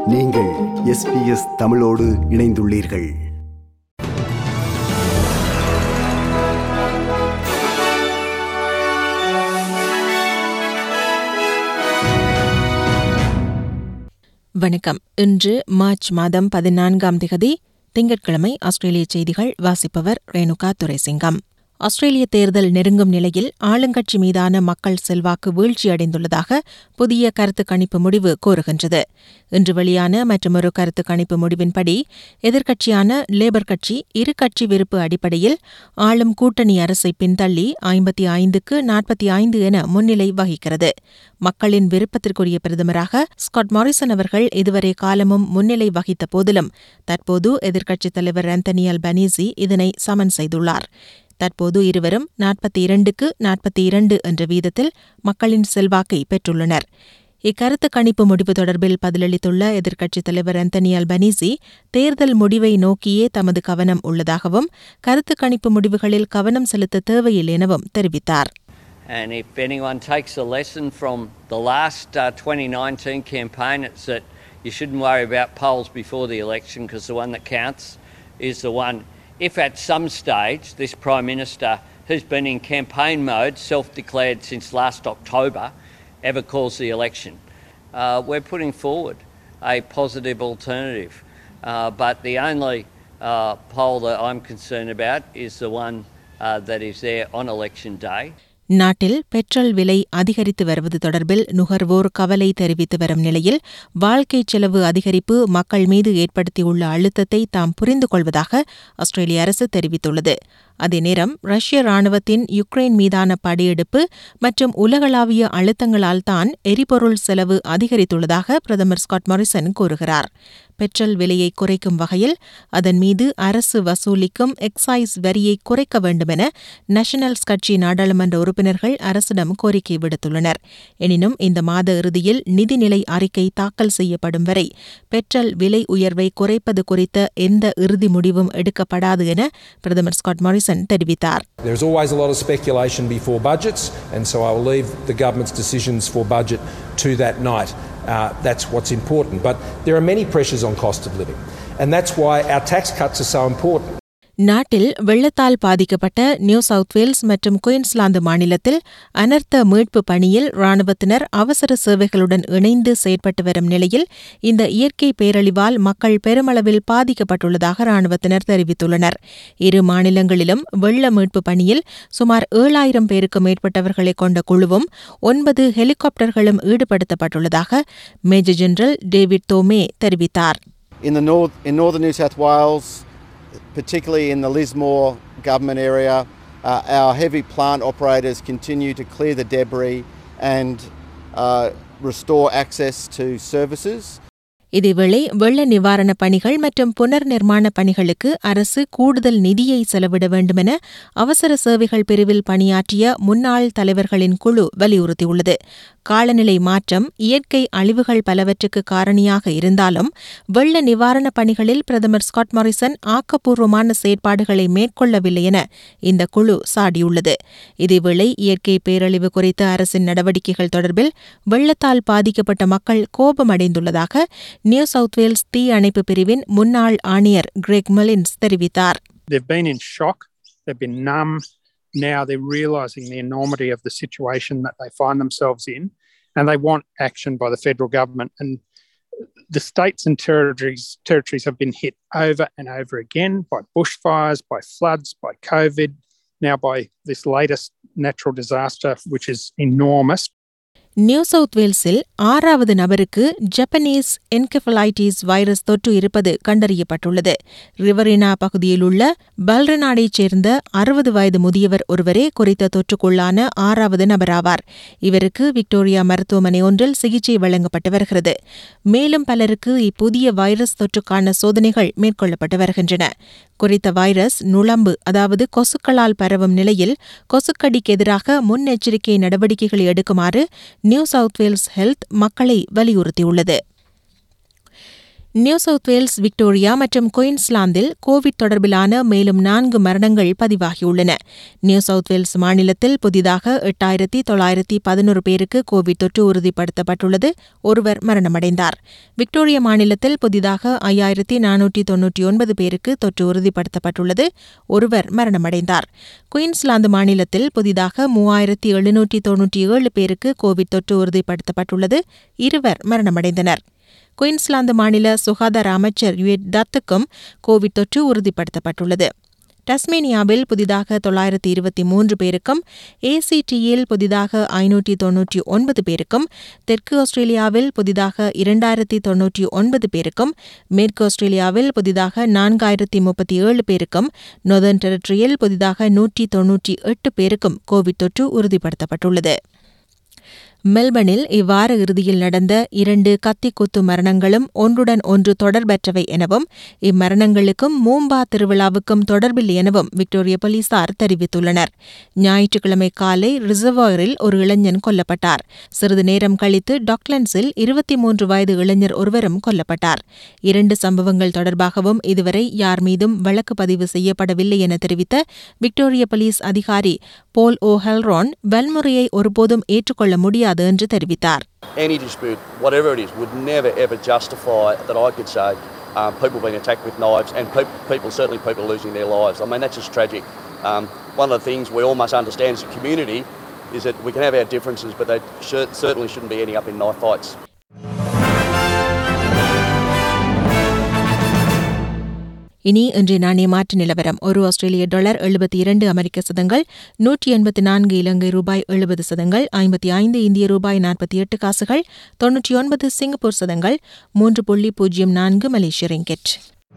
நீங்கள் எஸ்பிஎஸ் தமிழோடு இணைந்துள்ளீர்கள் வணக்கம் இன்று மார்ச் மாதம் பதினான்காம் திகதி திங்கட்கிழமை ஆஸ்திரேலிய செய்திகள் வாசிப்பவர் ரேணுகா துரைசிங்கம் ஆஸ்திரேலிய தேர்தல் நெருங்கும் நிலையில் ஆளுங்கட்சி மீதான மக்கள் செல்வாக்கு வீழ்ச்சியடைந்துள்ளதாக புதிய கருத்து கணிப்பு முடிவு கூறுகின்றது இன்று வெளியான மற்றொரு கருத்து கணிப்பு முடிவின்படி எதிர்க்கட்சியான லேபர் கட்சி இரு கட்சி விருப்பு அடிப்படையில் ஆளும் கூட்டணி அரசை பின்தள்ளி ஐம்பத்தி ஐந்துக்கு நாற்பத்தி ஐந்து என முன்னிலை வகிக்கிறது மக்களின் விருப்பத்திற்குரிய பிரதமராக ஸ்காட் மாரிசன் அவர்கள் இதுவரை காலமும் முன்னிலை வகித்த போதிலும் தற்போது எதிர்க்கட்சித் தலைவர் ஆந்தனி அல்பனீசி இதனை சமன் செய்துள்ளார் தற்போது இருவரும் நாற்பத்தி இரண்டுக்கு நாற்பத்தி இரண்டு என்ற வீதத்தில் மக்களின் செல்வாக்கை பெற்றுள்ளனர் இக்கருத்து கணிப்பு முடிவு தொடர்பில் பதிலளித்துள்ள எதிர்க்கட்சித் தலைவர் அந்தனி அல்பனீசி தேர்தல் முடிவை நோக்கியே தமது கவனம் உள்ளதாகவும் கருத்து கணிப்பு முடிவுகளில் கவனம் செலுத்த தேவையில்லை எனவும் தெரிவித்தார் And if anyone takes a lesson from the last uh, 2019 campaign, it's that you shouldn't worry about polls before the election because the one that counts is the one. If at some stage this Prime Minister, who's been in campaign mode, self declared since last October, ever calls the election, uh, we're putting forward a positive alternative. Uh, but the only uh, poll that I'm concerned about is the one uh, that is there on election day. நாட்டில் petrol விலை அதிகரித்து வருவது தொடர்பில் நுகர்வோர் கவலை தெரிவித்து வரும் நிலையில் வாழ்க்கை செலவு அதிகரிப்பு மக்கள் மீது ஏற்படுத்தியுள்ள அழுத்தத்தை தாம் புரிந்து கொள்வதாக ஆஸ்திரேலிய அரசு தெரிவித்துள்ளது அதே நேரம் ரஷ்ய ராணுவத்தின் யுக்ரைன் மீதான படையெடுப்பு மற்றும் உலகளாவிய அழுத்தங்களால் தான் எரிபொருள் செலவு அதிகரித்துள்ளதாக பிரதமர் ஸ்காட் மாரிசன் கூறுகிறார் பெட்ரோல் விலையை குறைக்கும் வகையில் அதன் மீது அரசு வசூலிக்கும் எக்ஸைஸ் வரியை குறைக்க வேண்டுமென நேஷனல்ஸ் கட்சி நாடாளுமன்ற உறுப்பினர்கள் அரசிடம் கோரிக்கை விடுத்துள்ளனர் எனினும் இந்த மாத இறுதியில் நிதிநிலை அறிக்கை தாக்கல் செய்யப்படும் வரை பெட்ரோல் விலை உயர்வை குறைப்பது குறித்த எந்த இறுதி முடிவும் எடுக்கப்படாது என பிரதமர் ஸ்காட் மாரிசன் தெரிவித்தார் There's always a lot of speculation before budgets, and so I will leave the government's decisions for budget to that night. Uh, that's what's important. But there are many pressures on cost of living, and that's why our tax cuts are so important. நாட்டில் வெள்ளத்தால் பாதிக்கப்பட்ட New South Wales மற்றும் Queensland மாநிலத்தில் அனர்த்த மீட்பு பணியில் ராணுவத்தினர் அவசர சேவைகளுடன் இணைந்து செயற்பட்டு வரும் நிலையில் இந்த இயற்கை பேரழிவால் மக்கள் பெருமளவில் பாதிக்கப்பட்டுள்ளதாக ராணுவத்தினர் தெரிவித்துள்ளனர் இரு மாநிலங்களிலும் வெள்ள மீட்பு பணியில் சுமார் ஏழாயிரம் பேருக்கு மேற்பட்டவர்களை கொண்ட குழுவும் ஒன்பது ஹெலிகாப்டர்களும் ஈடுபடுத்தப்பட்டுள்ளதாக மேஜர் ஜெனரல் டேவிட் தோமே தெரிவித்தார் In the north, in northern New South Wales, particularly in the Lismore government area, uh, our heavy plant operators continue to clear the debris and uh, restore access to services. இதேவேளை வெள்ள நிவாரணப் பணிகள் மற்றும் புனர் நிர்மாண பணிகளுக்கு அரசு கூடுதல் நிதியை செலவிட வேண்டுமென அவசர சேவைகள் பிரிவில் பணியாற்றிய முன்னாள் தலைவர்களின் குழு வலியுறுத்தியுள்ளது காலநிலை மாற்றம் இயற்கை அழிவுகள் பலவற்றுக்கு காரணியாக இருந்தாலும் வெள்ள நிவாரணப் பணிகளில் பிரதமர் ஸ்காட் மாரிசன் ஆக்கப்பூர்வமான செயற்பாடுகளை மேற்கொள்ளவில்லை என இந்த குழு சாடியுள்ளது இதேவேளை இயற்கை பேரழிவு குறித்த அரசின் நடவடிக்கைகள் தொடர்பில் வெள்ளத்தால் பாதிக்கப்பட்ட மக்கள் கோபமடைந்துள்ளதாக நியூ சவுத் வேல்ஸ் தீ அணைப்பு பிரிவின் முன்னாள் ஆணையர் கிரெக் மலின்ஸ் தெரிவித்தார் They've been in shock, they've been numb. Now they're realising the enormity of the situation that they find themselves in, and they want action by the federal government. And the states and territories territories have been hit over and over again by bushfires, by floods, by COVID, now by this latest natural disaster, which is enormous. New South வேல்ஸில் ஆறாவது நபருக்கு Japanese என்கெஃபலைட்டிஸ் virus தொற்று இருப்பது கண்டறியப்பட்டுள்ளது ரிவரினா பகுதியில் உள்ள பல்ரநாடைச் சேர்ந்த அறுபது வயது முதியவர் ஒருவரே குறித்த தொற்றுக்குள்ளான ஆறாவது நபராவார் இவருக்கு விக்டோரியா மருத்துவமனை ஒன்றில் சிகிச்சை வழங்கப்பட்டு வருகிறது மேலும் பலருக்கு இப்புதிய வைரஸ் தொற்றுக்கான சோதனைகள் மேற்கொள்ளப்பட்டு வருகின்றன குறித்த வைரஸ் நுளம்பு அதாவது கொசுக்களால் பரவும் நிலையில் கொசுக்கடிக்கு எதிராக முன்னெச்சரிக்கை நடவடிக்கைகளை எடுக்குமாறு நியூ சவுத் வேல்ஸ் ஹெல்த் மக்களை வலியுறுத்தியுள்ளது நியூ சவுத் வேல்ஸ் விக்டோரியா மற்றும் குயின்ஸ்லாந்தில் கோவிட் தொடர்பிலான மேலும் நான்கு மரணங்கள் பதிவாகியுள்ளன நியூ சவுத் வேல்ஸ் மாநிலத்தில் புதிதாக எட்டாயிரத்தி தொள்ளாயிரத்தி பதினோரு பேருக்கு கோவிட் தொற்று உறுதிப்படுத்தப்பட்டுள்ளது ஒருவர் மரணமடைந்தார் விக்டோரியா மாநிலத்தில் புதிதாக ஐயாயிரத்தி நானூற்றி தொன்னூற்றி ஒன்பது பேருக்கு தொற்று உறுதிப்படுத்தப்பட்டுள்ளது ஒருவர் மரணமடைந்தார் குயின்ஸ்லாந்து மாநிலத்தில் புதிதாக மூவாயிரத்தி எழுநூற்றி தொன்னூற்றி ஏழு பேருக்கு கோவிட் தொற்று உறுதிப்படுத்தப்பட்டுள்ளது இருவர் மரணமடைந்தனர் குயின்ஸ்லாந்து மாநில சுகாதார அமைச்சர் யுஎட் தத்துக்கும் கோவிட் தொற்று உறுதிப்படுத்தப்பட்டுள்ளது டஸ்மேனியாவில் புதிதாக தொள்ளாயிரத்தி இருபத்தி மூன்று பேருக்கும் ஏசிடியில் புதிதாக ஐநூற்றி தொன்னூற்றி ஒன்பது பேருக்கும் தெற்கு ஆஸ்திரேலியாவில் புதிதாக இரண்டாயிரத்தி தொன்னூற்றி ஒன்பது பேருக்கும் மேற்கு ஆஸ்திரேலியாவில் புதிதாக நான்காயிரத்தி முப்பத்தி ஏழு பேருக்கும் நொதர்ன் டெரிட்டரியில் புதிதாக நூற்றி தொன்னூற்றி எட்டு பேருக்கும் கோவிட் தொற்று உறுதிப்படுத்தப்பட்டுள்ளது மெல்பர்னில் இவ்வார இறுதியில் நடந்த இரண்டு கத்திக்குத்து மரணங்களும் ஒன்றுடன் ஒன்று தொடர்பற்றவை எனவும் இம்மரணங்களுக்கும் மூம்பா திருவிழாவுக்கும் தொடர்பில்லை எனவும் விக்டோரிய போலீசார் தெரிவித்துள்ளனர் ஞாயிற்றுக்கிழமை காலை ரிசர்வாயரில் ஒரு இளைஞன் கொல்லப்பட்டார் சிறிது நேரம் கழித்து டாக்லண்ட்ஸில் இருபத்தி மூன்று வயது இளைஞர் ஒருவரும் கொல்லப்பட்டார் இரண்டு சம்பவங்கள் தொடர்பாகவும் இதுவரை யார் மீதும் வழக்கு பதிவு செய்யப்படவில்லை என தெரிவித்த விக்டோரிய போலீஸ் அதிகாரி போல் ஓ ஹெல்ரான் வன்முறையை ஒருபோதும் ஏற்றுக்கொள்ள முடியாது என்று தெரிவித்தார் any dispute, whatever it is, would never ever justify that I could say um, people being attacked with knives and peop people, certainly people losing their lives. I mean, that's just tragic. Um, one of the things we all must understand as a community is that we can have our differences, but they cer- certainly shouldn't be ending up in knife fights. இனி இன்றைய நாணய மாற்று நிலவரம் ஒரு ஆஸ்திரேலிய dollar எழுபத்தி இரண்டு அமெரிக்க சதங்கள் நூற்றி எண்பத்தி நான்கு இலங்கை ரூபாய் எழுபது சதங்கள் ஐம்பத்தி ஐந்து இந்திய ரூபாய் நாற்பத்தி எட்டு காசுகள் தொன்னூற்றி ஒன்பது சிங்கப்பூர் சதங்கள் மூன்று புள்ளி பூஜ்ஜியம் நான்கு மலேசிய ரிங்கெட்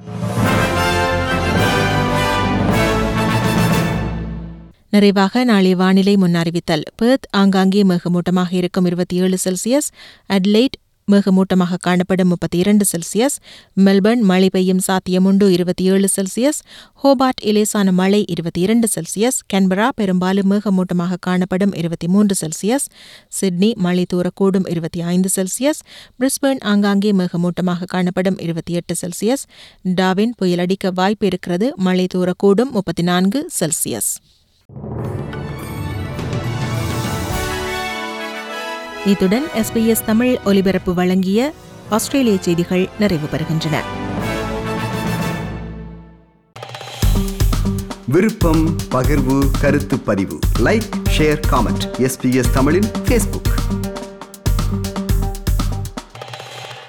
நிறைவாக நாளை வானிலை முன்னறிவித்தல் பெர்த் ஆங்காங்கே மேகமூட்டமாக இருக்கும் இருபத்தி ஏழு செல்சியஸ் அட்லைட் மேகமூட்டமாக காணப்படும் முப்பத்தி இரண்டு செல்சியஸ் மெல்பர்ன் மழை பெய்யும் சாத்தியமுண்டு இருபத்தி ஏழு செல்சியஸ் ஹோபார்ட் இலேசான மழை இருபத்தி இரண்டு செல்சியஸ் கேன்பரா பெரும்பாலும் மேகமூட்டமாக காணப்படும் இருபத்தி மூன்று செல்சியஸ் சிட்னி மழை தூரக்கூடும் இருபத்தி ஐந்து செல்சியஸ் பிரிஸ்பர்ன் ஆங்காங்கே மேகமூட்டமாக காணப்படும் இருபத்தி எட்டு செல்சியஸ் டாவின் புயலடிக்க வாய்ப்பு இருக்கிறது மழை தூரக்கூடும் முப்பத்தி நான்கு செல்சியஸ் இத்துடன் எஸ்பிஎஸ் தமிழ் ஒலிபரப்பு வழங்கிய ஆஸ்திரேலிய செய்திகள் நிறைவு பெறுகின்றன விருப்பம் பகிர்வு கருத்து பதிவு லைக் ஷேர் காமெண்ட் எஸ்பிஎஸ் தமிழின் ஃபேஸ்புக்